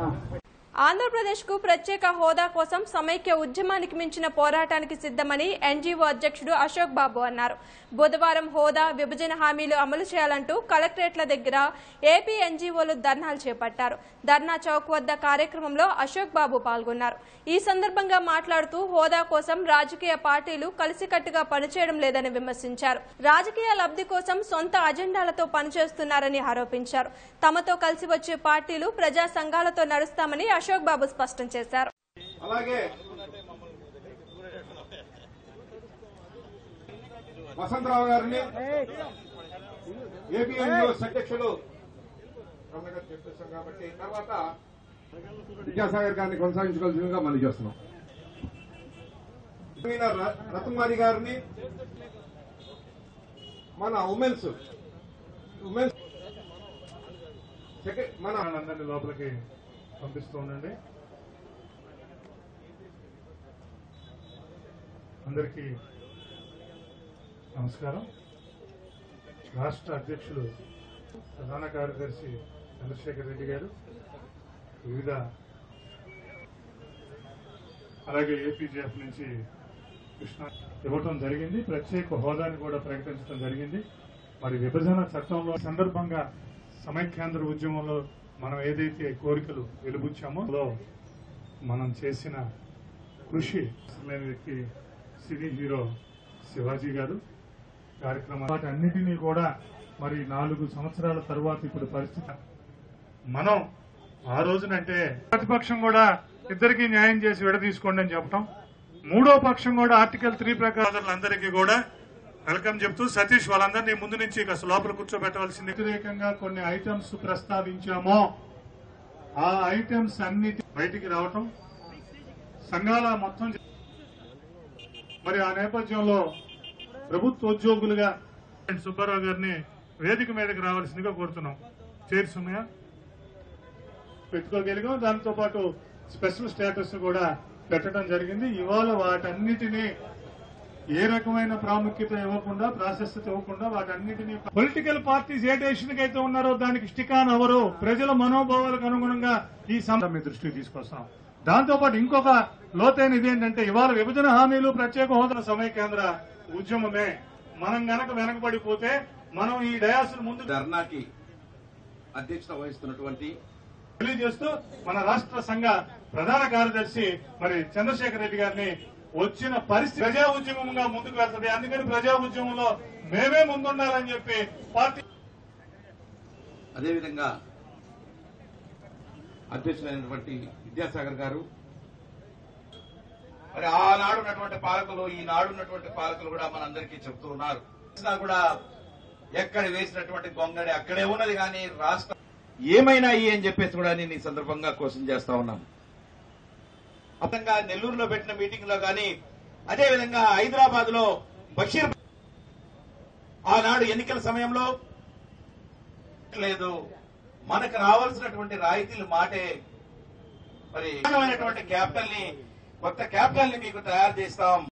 ఆంధ్రప్రదేశ్కు ప్రత్యేక హోదా కోసం సమైక్య ఉద్యమానికి మించిన పోరాటానికి సిద్ధమని ఎన్జీఓ అధ్యక్షుడు అశోక్ బాబు అన్నారు బుధవారం హోదా విభజన హామీలు అమలు చేయాలంటూ కలెక్టరేట్ల దగ్గర ఏపీ ఎన్జీఓలు ధర్నాలు చేపట్టారు ధర్నా చౌక్ వద్ద కార్యక్రమంలో అశోక్ బాబు పాల్గొన్నారు ఈ సందర్భంగా మాట్లాడుతూ హోదా కోసం రాజకీయ పార్టీలు కలిసికట్టుగా పనిచేయడం లేదని విమర్శించారు రాజకీయ లబ్ధి కోసం సొంత అజెండాలతో పనిచేస్తున్నారని ఆరోపించారు తమతో కలిసి వచ్చే పార్టీలు ప్రజా సంఘాలతో నడుస్తామని అశోక్ బాబు స్పష్టం చేశారు అలాగే వసంతరావు గారిని ఏపీ న్యూస్ అధ్యక్షులు రమణ గారు చెప్పేశాం కాబట్టి తర్వాత విద్యాసాగర్ గారిని కొనసాగించుకోవాల్సిందిగా మనం చేస్తున్నాం కన్వీనర్ ర- రత్నమారి గారిని మన ఉమెన్స్ ఉమెన్స్ సెక్ర- మన అందరినీ లోపలికి పంపిస్తూ ఉండండి అందరికీ నమస్కారం రాష్ట్ర అధ్యక్షులు ప్రధాన కార్యదర్శి చంద్రశేఖర్ రెడ్డి గారు వివిధ అలాగే ఏపీజీఎఫ్ నుంచి కృష్ణ ఇవ్వటం జరిగింది ప్రత్యేక హోదాని కూడా ప్రకటించడం జరిగింది మరి విభజన చట్టంలో సందర్భంగా సమైక్యాంధ్ర ఉద్యమంలో మనం ఏదైతే కోరికలు వెలుబుచ్చామో లో మనం చేసిన కృషి అసలైన వ్యక్తి సినీ హీరో శివాజీ గారు కార్యక్రమం వాటి అన్నిటినీ కూడా మరి నాలుగు సంవత్సరాల తర్వాత ఇప్పుడు పరిస్థితి మనం ఆ రోజునంటే ప్రతిపక్షం కూడా ఇద్దరికి న్యాయం చేసి విడదీసుకోండి అని చెప్పటం మూడో పక్షం కూడా ఆర్టికల్ త్రీ ప్రకారం అందరికీ కూడా వెల్కమ్ చెప్తూ సతీష్ వాళ్ళందరినీ ముందు నుంచి కాస్త లోపల కూర్చోబెట్టవలసింది వ్యతిరేకంగా కొన్ని ఐటమ్స్ ప్రస్తావించామో ఆ ఐటమ్స్ అన్ని బయటికి రావటం సంఘాల మొత్తం మరి ఆ నేపథ్యంలో ప్రభుత్వ ఉద్యోగులుగా సుబ్బారావు గారిని వేదిక మీదకి రావాల్సిందిగా కోరుతున్నాం చైర్స్ ఉన్నాయా పెట్టుకోగలిగాం దాంతో పాటు స్పెషల్ స్టేటస్ కూడా పెట్టడం జరిగింది ఇవాళ వాటన్నిటినీ ఏ రకమైన ప్రాముఖ్యత ఇవ్వకుండా ప్రాశస్త్యత ఇవ్వకుండా వాటన్నిటినీ పొలిటికల్ పార్టీస్ ఏ డెసిషన్ అయితే ఉన్నారో దానికి స్టికాన్ అవరు ప్రజల మనోభావాలకు అనుగుణంగా ఈ సమస్య మీ దృష్టికి తీసుకొస్తాం దాంతో పాటు ఇంకొక లోతైనది ఏంటంటే ఇవాళ విభజన హామీలు ప్రత్యేక హోదా సమైకేంద్ర ఉద్యమమే మనం గనక వెనకబడిపోతే మనం ఈ డయాస్ ముందు ధర్నాకి అధ్యక్షత వహిస్తున్నటువంటి తెలియజేస్తూ మన రాష్ట్ర సంఘ ప్రధాన కార్యదర్శి మరి చంద్రశేఖర్ రెడ్డి గారిని వచ్చిన పరిస్థితి ప్రజా ఉద్యమంగా ముందుకు వెళ్తుంది అందుకని ప్రజా ఉద్యమంలో మేమే ముందుండాలని చెప్పి పార్టీ అదేవిధంగా అధ్యక్షులైనటువంటి విద్యాసాగర్ గారు మరి ఆనాడు ఉన్నటువంటి పాలకులు ఈనాడు ఉన్నటువంటి పాలకులు కూడా మనందరికీ చెప్తూ ఉన్నారు చేసినా కూడా ఎక్కడ వేసినటువంటి గొంగడి అక్కడే ఉన్నది కానీ రాష్ట్రం ఏమైనా ఈ అని చెప్పేసి కూడా నేను ఈ సందర్భంగా క్వశ్చన్ చేస్తా ఉన్నాను అర్థంగా నెల్లూరులో పెట్టిన మీటింగ్ లో కానీ అదేవిధంగా హైదరాబాద్ లో బషీర్ ఆనాడు ఎన్నికల సమయంలో లేదు మనకు రావాల్సినటువంటి రాయితీలు మాటే మరి క్యాపిటల్ ని కొత్త క్యాపిటల్ ని మీకు తయారు చేస్తాం